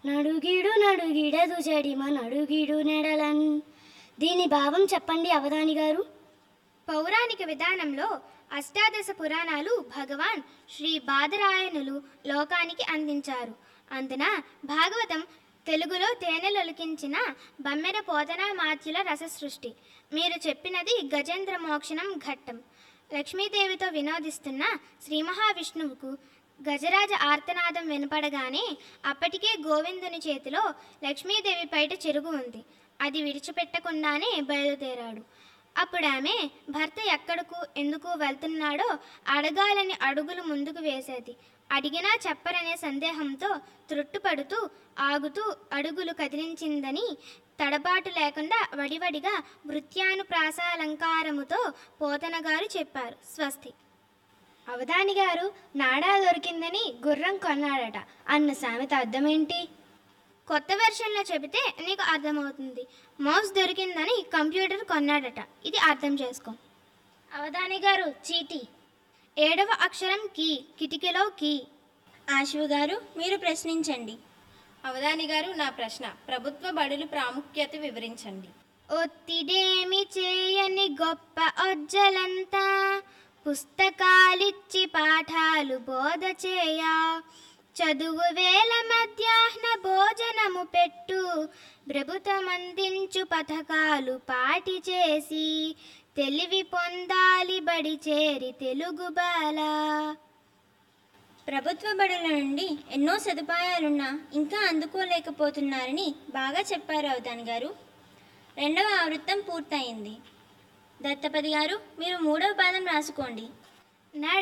నడుగిడు నడుగిడదు చెడిమ నడుగిడు నెడలన్ దీని భావం చెప్పండి అవధాని గారు పౌరాణిక విధానంలో అష్టాదశ పురాణాలు భగవాన్ శ్రీ బాదరాయణులు లోకానికి అందించారు అందున భాగవతం తెలుగులో తేనెలొలికించిన బమ్మెర పోతన మార్చుల రస సృష్టి మీరు చెప్పినది గజేంద్ర మోక్షణం ఘట్టం లక్ష్మీదేవితో వినోదిస్తున్న శ్రీ మహావిష్ణువుకు గజరాజ ఆర్తనాదం వినపడగానే అప్పటికే గోవిందుని చేతిలో లక్ష్మీదేవి పైట చెరుగు ఉంది అది విడిచిపెట్టకుండానే బయలుదేరాడు అప్పుడు ఆమె భర్త ఎక్కడకు ఎందుకు వెళ్తున్నాడో అడగాలని అడుగులు ముందుకు వేసేది అడిగినా చెప్పరనే సందేహంతో త్రుట్టుపడుతూ ఆగుతూ అడుగులు కదిలించిందని తడబాటు లేకుండా వడివడిగా వృత్యానుప్రాసాలంకారముతో పోతన గారు చెప్పారు స్వస్తి అవధాని గారు నాడా దొరికిందని గుర్రం కొన్నాడట అన్న సామెత అర్థమేంటి కొత్త వెర్షన్లో చెబితే నీకు అర్థమవుతుంది మౌస్ దొరికిందని కంప్యూటర్ కొన్నాడట ఇది అర్థం చేసుకో అవధాని గారు చీటీ ఏడవ అక్షరం కీ కిటికీలో కీ ఆశు గారు మీరు ప్రశ్నించండి అవధాని గారు నా ప్రశ్న ప్రభుత్వ బడులు ప్రాముఖ్యత వివరించండి ఒత్తిడేమి చేయని గొప్ప ఒజ్జలంతా పుస్తకాలిచ్చి పాఠాలు బోధ చేయ చదువు వేల మధ్యాహ్న భోజనము పెట్టు ప్రభుత్వం అందించు పథకాలు పాటి చేసి తెలివి పొందాలి బడి చేరి తెలుగు బాల ప్రభుత్వ బడుల నుండి ఎన్నో సదుపాయాలున్నా ఇంకా అందుకోలేకపోతున్నారని బాగా చెప్పారు అవధాన్ గారు రెండవ ఆవృత్తం పూర్తయింది దత్తపతి గారు మీరు మూడవ పాదం రాసుకోండి నడ